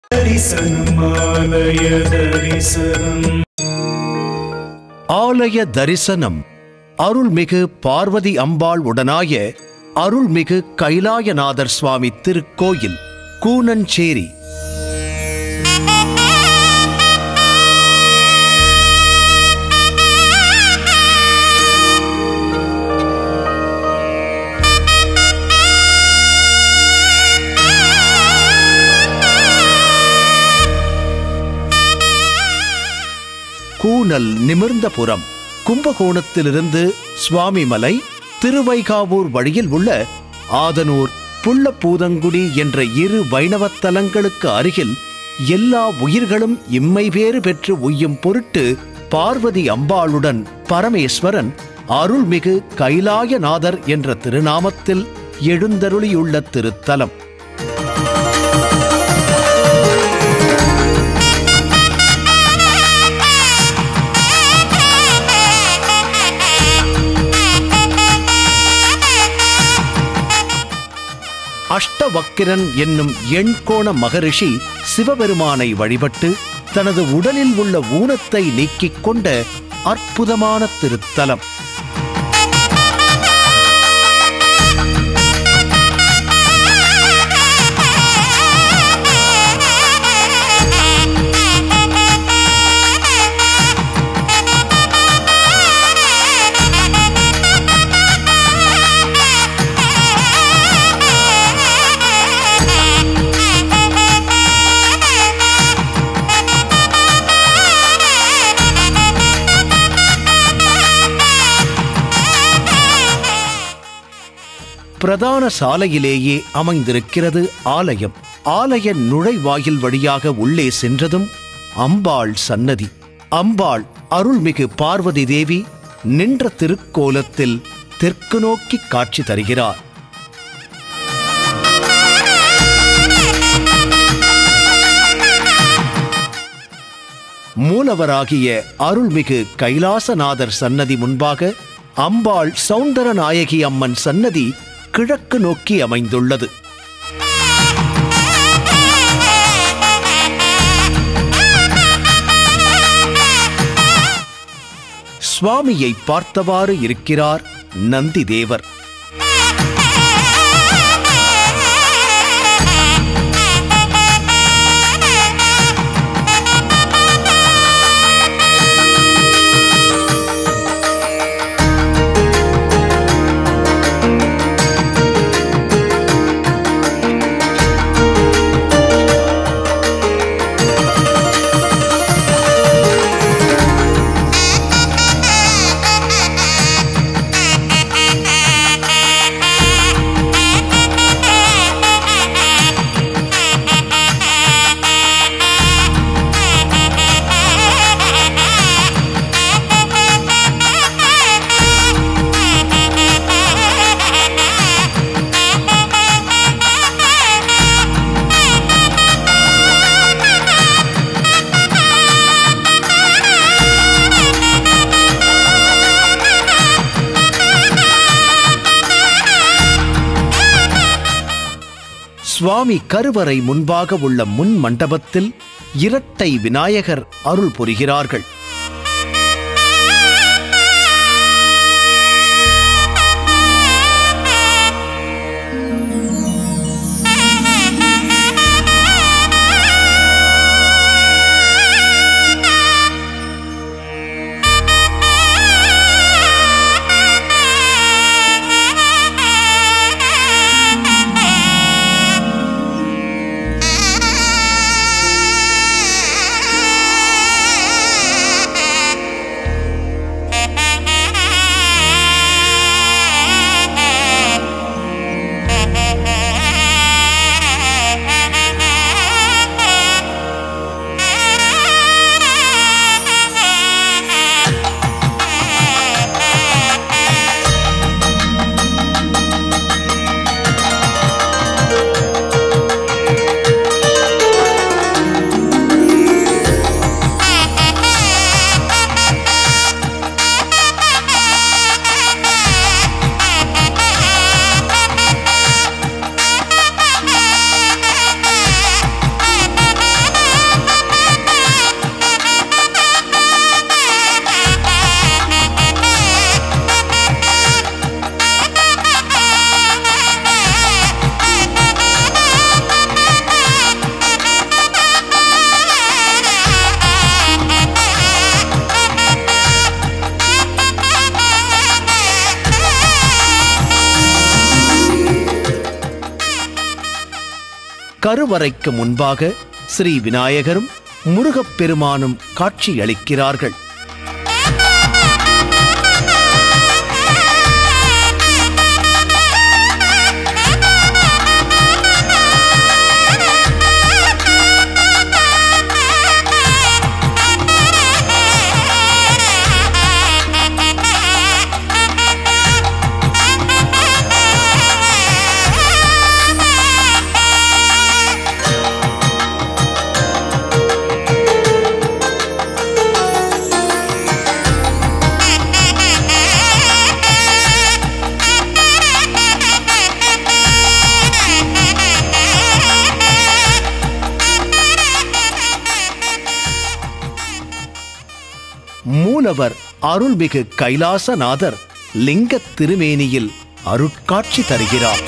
தரிசனமாலய தரிசனம் ஆலய தரிசனம் அருள்மிகு பார்வதி அம்பாள் உடனாய அருள்மிகு கைலாயநாதர் சுவாமி திருக்கோயில் கூனஞ்சேரி கூனல் நிமிர்ந்தபுரம் கும்பகோணத்திலிருந்து சுவாமிமலை திருவைகாவூர் வழியில் உள்ள ஆதனூர் புள்ளப்பூதங்குடி என்ற இரு வைணவத் தலங்களுக்கு அருகில் எல்லா உயிர்களும் இம்மை பேறு பெற்று உய்யும் பொருட்டு பார்வதி அம்பாளுடன் பரமேஸ்வரன் அருள்மிகு கைலாயநாதர் என்ற திருநாமத்தில் எழுந்தருளியுள்ள திருத்தலம் அஷ்டவக்கிரன் என்னும் எண்கோண மகரிஷி சிவபெருமானை வழிபட்டு தனது உடலில் உள்ள ஊனத்தை நீக்கிக் கொண்ட அற்புதமான திருத்தலம் பிரதான சாலையிலேயே அமைந்திருக்கிறது ஆலயம் ஆலய நுழைவாயில் வழியாக உள்ளே சென்றதும் அம்பாள் சன்னதி அம்பாள் அருள்மிகு பார்வதி தேவி நின்ற திருக்கோலத்தில் தெற்கு நோக்கி காட்சி தருகிறார் மூலவராகிய அருள்மிகு கைலாசநாதர் சன்னதி முன்பாக அம்பாள் சௌந்தர நாயகி அம்மன் சன்னதி கிழக்கு நோக்கி அமைந்துள்ளது சுவாமியை பார்த்தவாறு இருக்கிறார் நந்தி தேவர் சுவாமி கருவறை முன்பாக உள்ள முன் மண்டபத்தில் இரட்டை விநாயகர் அருள் புரிகிறார்கள் ஆ கருவறைக்கு முன்பாக ஸ்ரீ விநாயகரும் முருகப்பெருமானும் காட்சியளிக்கிறார்கள் மூலவர் அருள்மிகு கைலாசநாதர் லிங்கத் திருமேனியில் அருட்காட்சி தருகிறார்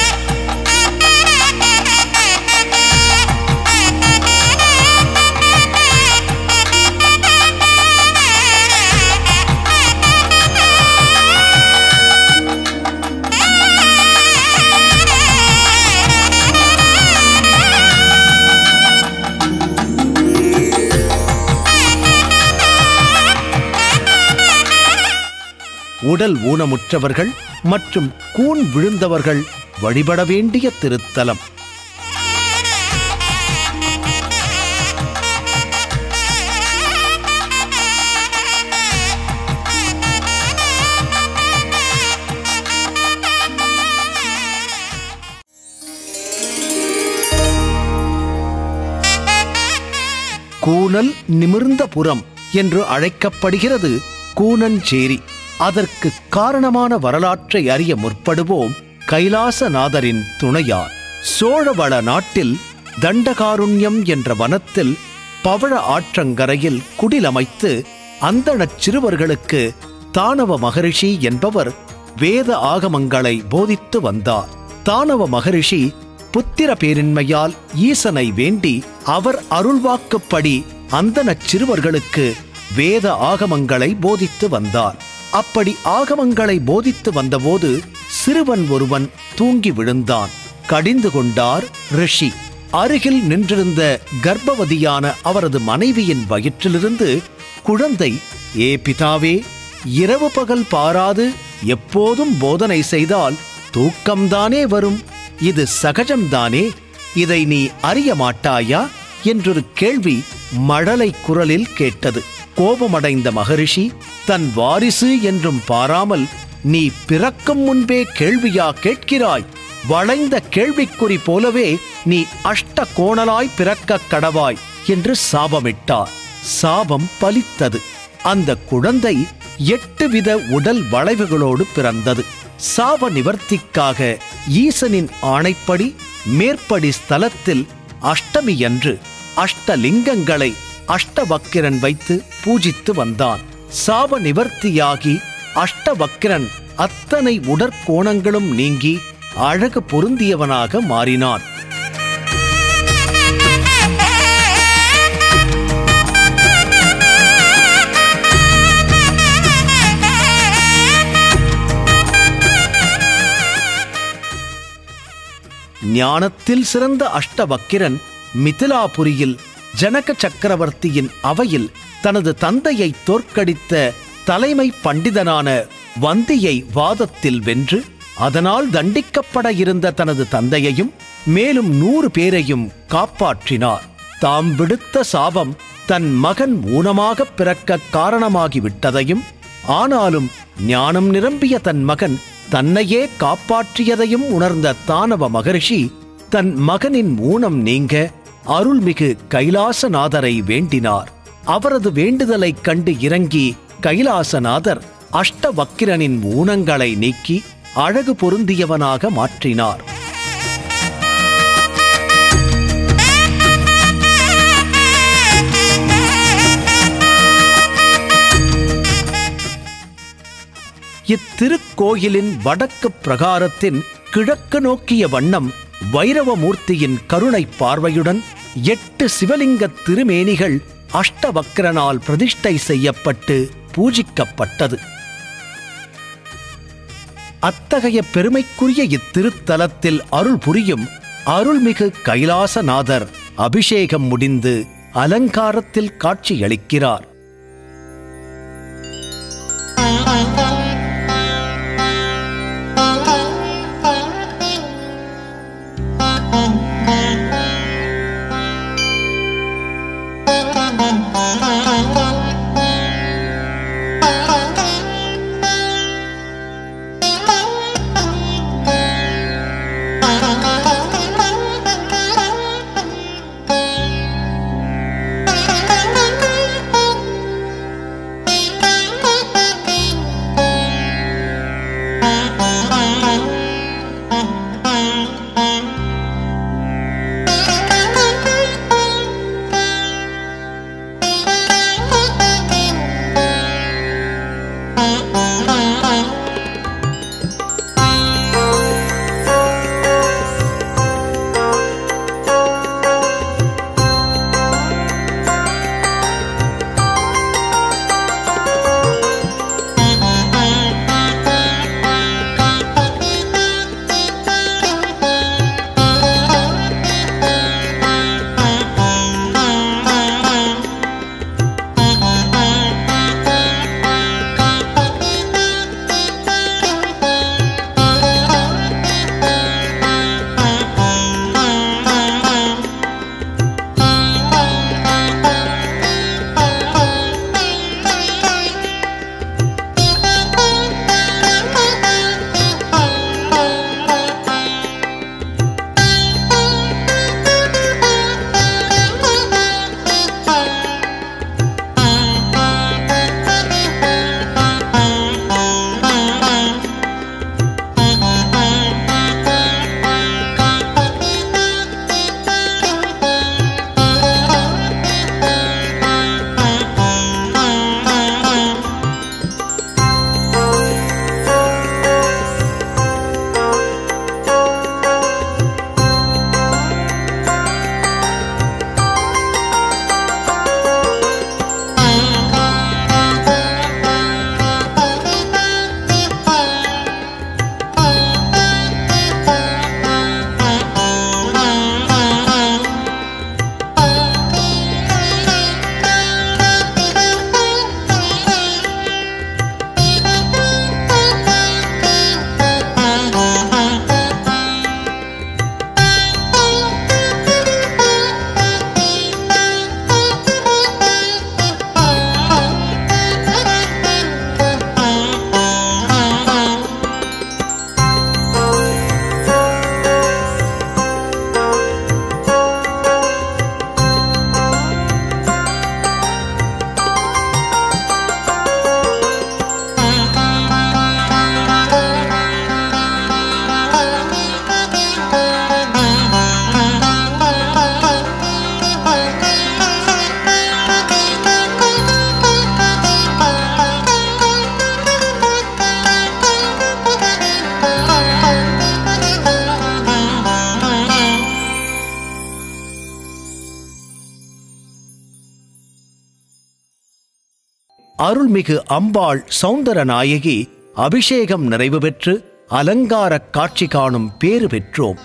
உடல் ஊனமுற்றவர்கள் மற்றும் கூன் விழுந்தவர்கள் வழிபட வேண்டிய திருத்தலம் கூனல் நிமிர்ந்த புறம் என்று அழைக்கப்படுகிறது கூனஞ்சேரி அதற்கு காரணமான வரலாற்றை அறிய முற்படுவோம் கைலாசநாதரின் துணையார் சோழவள நாட்டில் தண்டகாருண்யம் என்ற வனத்தில் பவழ ஆற்றங்கரையில் குடிலமைத்து அந்தணச் சிறுவர்களுக்கு தானவ மகரிஷி என்பவர் வேத ஆகமங்களை போதித்து வந்தார் தானவ மகரிஷி புத்திர பேரின்மையால் ஈசனை வேண்டி அவர் அருள்வாக்குப்படி அந்தணச் சிறுவர்களுக்கு வேத ஆகமங்களை போதித்து வந்தார் அப்படி ஆகமங்களை போதித்து வந்தபோது சிறுவன் ஒருவன் தூங்கி விழுந்தான் கடிந்து கொண்டார் ரிஷி அருகில் நின்றிருந்த கர்ப்பவதியான அவரது மனைவியின் வயிற்றிலிருந்து குழந்தை ஏ பிதாவே இரவு பகல் பாராது எப்போதும் போதனை செய்தால் தூக்கம்தானே வரும் இது சகஜம்தானே இதை நீ அறிய மாட்டாயா என்றொரு கேள்வி மழலை குரலில் கேட்டது கோபமடைந்த மகரிஷி தன் வாரிசு என்றும் பாராமல் நீ பிறக்கும் முன்பே கேள்வியா கேட்கிறாய் வளைந்த கேள்விக்குறி போலவே நீ அஷ்ட கோணலாய் பிறக்கக் கடவாய் என்று சாபமிட்டார் சாபம் பலித்தது அந்த குழந்தை எட்டு வித உடல் வளைவுகளோடு பிறந்தது சாப நிவர்த்திக்காக ஈசனின் ஆணைப்படி மேற்படி ஸ்தலத்தில் அஷ்டமியன்று அஷ்டலிங்கங்களை அஷ்டவக்கிரன் வைத்து பூஜித்து வந்தான் சாப நிவர்த்தியாகி அஷ்டவக்கிரன் அத்தனை உடற்கோணங்களும் நீங்கி அழகு பொருந்தியவனாக மாறினான் ஞானத்தில் சிறந்த அஷ்டவக்கிரன் மிதிலாபுரியில் ஜனக சக்கரவர்த்தியின் அவையில் தனது தந்தையை தோற்கடித்த தலைமை பண்டிதனான வந்தியை வாதத்தில் வென்று அதனால் தண்டிக்கப்பட இருந்த தனது தந்தையையும் மேலும் நூறு பேரையும் காப்பாற்றினார் தாம் விடுத்த சாபம் தன் மகன் ஊனமாக பிறக்க காரணமாகிவிட்டதையும் ஆனாலும் ஞானம் நிரம்பிய தன் மகன் தன்னையே காப்பாற்றியதையும் உணர்ந்த தானவ மகரிஷி தன் மகனின் ஊனம் நீங்க அருள்மிகு கைலாசநாதரை வேண்டினார் அவரது வேண்டுதலைக் கண்டு இறங்கி கைலாசநாதர் அஷ்டவக்கிரனின் ஊனங்களை நீக்கி அழகு பொருந்தியவனாக மாற்றினார் இத்திருக்கோயிலின் வடக்கு பிரகாரத்தின் கிழக்கு நோக்கிய வண்ணம் வைரவமூர்த்தியின் கருணை பார்வையுடன் எட்டு சிவலிங்க திருமேனிகள் அஷ்டவக்கிரனால் பிரதிஷ்டை செய்யப்பட்டு பூஜிக்கப்பட்டது அத்தகைய பெருமைக்குரிய இத்திருத்தலத்தில் அருள் புரியும் அருள்மிகு கைலாசநாதர் அபிஷேகம் முடிந்து அலங்காரத்தில் காட்சியளிக்கிறார் அருள்மிகு அம்பாள் சௌந்தர நாயகி அபிஷேகம் நிறைவு பெற்று அலங்காரக் காட்சி காணும் பேறு பெற்றோம்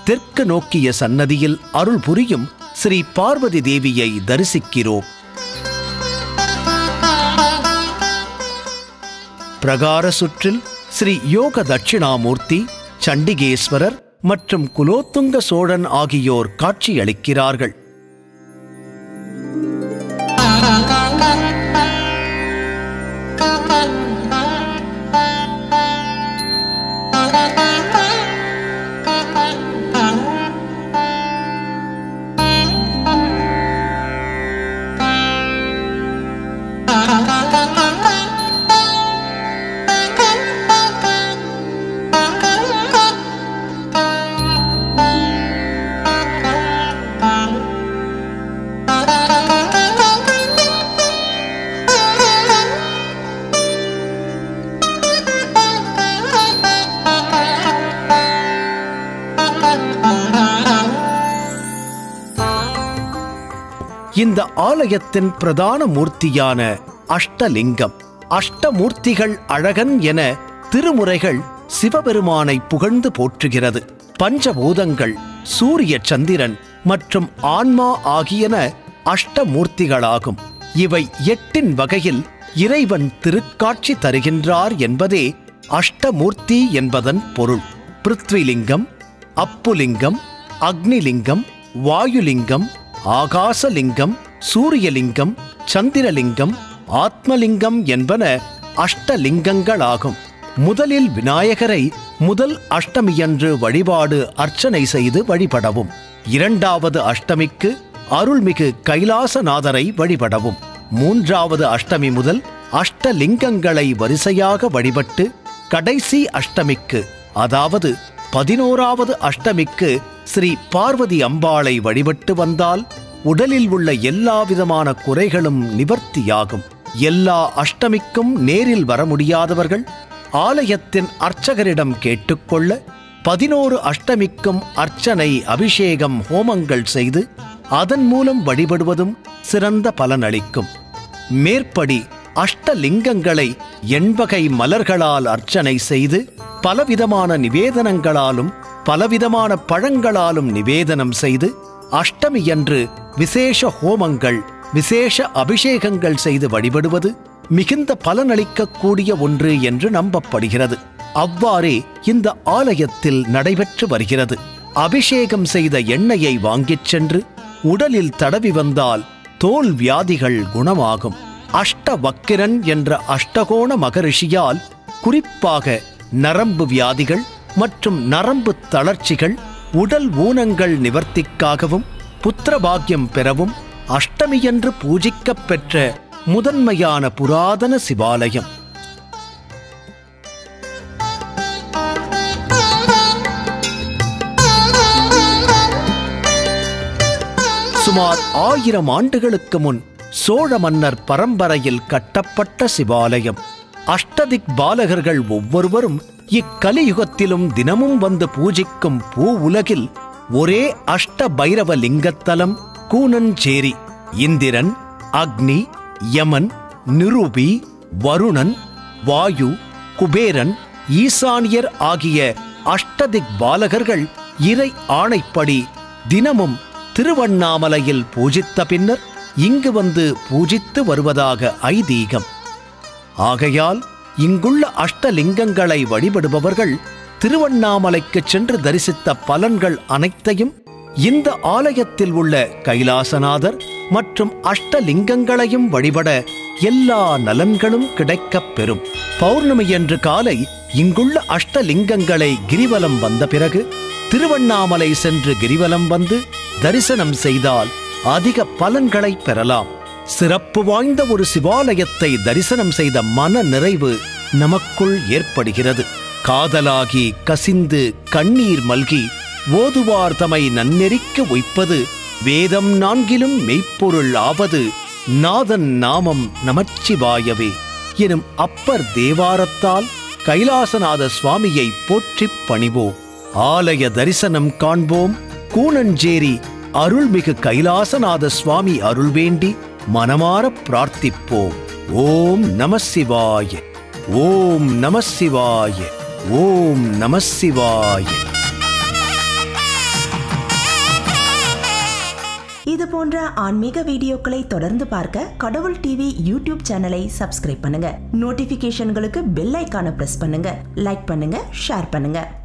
தெற்கு நோக்கிய சன்னதியில் அருள் புரியும் ஸ்ரீ பார்வதி தேவியை தரிசிக்கிறோம் பிரகார சுற்றில் ஸ்ரீ யோக தட்சிணாமூர்த்தி சண்டிகேஸ்வரர் மற்றும் குலோத்துங்க சோழன் ஆகியோர் காட்சியளிக்கிறார்கள் இந்த ஆலயத்தின் பிரதான மூர்த்தியான அஷ்டலிங்கம் அஷ்டமூர்த்திகள் அழகன் என திருமுறைகள் சிவபெருமானை புகழ்ந்து போற்றுகிறது பஞ்சபூதங்கள் சூரிய சந்திரன் மற்றும் ஆன்மா ஆகியன அஷ்டமூர்த்திகளாகும் இவை எட்டின் வகையில் இறைவன் திருக்காட்சி தருகின்றார் என்பதே அஷ்டமூர்த்தி என்பதன் பொருள் பிருத்விலிங்கம் அப்புலிங்கம் அக்னிலிங்கம் வாயுலிங்கம் ஆகாசலிங்கம் சூரியலிங்கம் சந்திரலிங்கம் ஆத்மலிங்கம் என்பன அஷ்டலிங்கங்களாகும் முதலில் விநாயகரை முதல் அஷ்டமியன்று வழிபாடு அர்ச்சனை செய்து வழிபடவும் இரண்டாவது அஷ்டமிக்கு அருள்மிகு கைலாசநாதரை வழிபடவும் மூன்றாவது அஷ்டமி முதல் அஷ்டலிங்கங்களை வரிசையாக வழிபட்டு கடைசி அஷ்டமிக்கு அதாவது பதினோராவது அஷ்டமிக்கு ஸ்ரீ பார்வதி அம்பாளை வழிபட்டு வந்தால் உடலில் உள்ள எல்லா விதமான குறைகளும் நிவர்த்தியாகும் எல்லா அஷ்டமிக்கும் நேரில் வர முடியாதவர்கள் ஆலயத்தின் அர்ச்சகரிடம் கேட்டுக்கொள்ள பதினோரு அஷ்டமிக்கும் அர்ச்சனை அபிஷேகம் ஹோமங்கள் செய்து அதன் மூலம் வழிபடுவதும் சிறந்த பலனளிக்கும் மேற்படி அஷ்டலிங்கங்களை எண்வகை மலர்களால் அர்ச்சனை செய்து பலவிதமான நிவேதனங்களாலும் பலவிதமான பழங்களாலும் நிவேதனம் செய்து அஷ்டமியன்று விசேஷ ஹோமங்கள் விசேஷ அபிஷேகங்கள் செய்து வழிபடுவது மிகுந்த பலனளிக்கக்கூடிய ஒன்று என்று நம்பப்படுகிறது அவ்வாறே இந்த ஆலயத்தில் நடைபெற்று வருகிறது அபிஷேகம் செய்த எண்ணெயை வாங்கிச் சென்று உடலில் தடவி வந்தால் தோல் வியாதிகள் குணமாகும் அஷ்டவக்கிரன் என்ற அஷ்டகோண மகரிஷியால் குறிப்பாக நரம்பு வியாதிகள் மற்றும் நரம்பு தளர்ச்சிகள் உடல் ஊனங்கள் நிவர்த்திக்காகவும் புத்திரபாக்கியம் பெறவும் அஷ்டமியன்று பூஜிக்கப் பெற்ற முதன்மையான புராதன சிவாலயம் சுமார் ஆயிரம் ஆண்டுகளுக்கு முன் சோழ மன்னர் பரம்பரையில் கட்டப்பட்ட சிவாலயம் அஷ்டதிக் பாலகர்கள் ஒவ்வொருவரும் இக்கலியுகத்திலும் தினமும் வந்து பூஜிக்கும் பூ உலகில் ஒரே அஷ்ட பைரவ லிங்கத்தலம் கூனஞ்சேரி இந்திரன் அக்னி யமன் நிருபி வருணன் வாயு குபேரன் ஈசானியர் ஆகிய அஷ்டதிக் பாலகர்கள் இறை ஆணைப்படி தினமும் திருவண்ணாமலையில் பூஜித்த பின்னர் இங்கு வந்து பூஜித்து வருவதாக ஐதீகம் ஆகையால் இங்குள்ள அஷ்டலிங்கங்களை வழிபடுபவர்கள் திருவண்ணாமலைக்கு சென்று தரிசித்த பலன்கள் அனைத்தையும் இந்த ஆலயத்தில் உள்ள கைலாசநாதர் மற்றும் அஷ்டலிங்கங்களையும் வழிபட எல்லா நலன்களும் கிடைக்கப் பெறும் பௌர்ணமியன்று காலை இங்குள்ள அஷ்டலிங்கங்களை கிரிவலம் வந்த பிறகு திருவண்ணாமலை சென்று கிரிவலம் வந்து தரிசனம் செய்தால் அதிக பலன்களை பெறலாம் சிறப்பு வாய்ந்த ஒரு சிவாலயத்தை தரிசனம் செய்த மன நிறைவு நமக்குள் ஏற்படுகிறது காதலாகி கசிந்து கண்ணீர் மல்கி ஓதுவார் தமை நன்னெறிக்க உய்ப்பது வேதம் நான்கிலும் மெய்ப்பொருள் ஆவது நாதன் நாமம் நமச்சிவாயவே எனும் அப்பர் தேவாரத்தால் கைலாசநாத சுவாமியை போற்றிப் பணிவோம் ஆலய தரிசனம் காண்போம் கூனஞ்சேரி அருள்மிகு கைலாசநாத சுவாமி அருள் வேண்டி மனமார பிரார்த்திப்போம் ஓம் நம சிவாய ஓம் நம சிவாய ஓம் நம சிவாய ஆன்மீக வீடியோக்களை தொடர்ந்து பார்க்க கடவுள் டிவி யூடியூப் சேனலை சப்ஸ்கிரைப் பண்ணுங்க நோட்டிபிகேஷன்களுக்கு பெல் ஐக்கான பிரஸ் பண்ணுங்க லைக் பண்ணுங்க ஷேர் பண்ணுங்க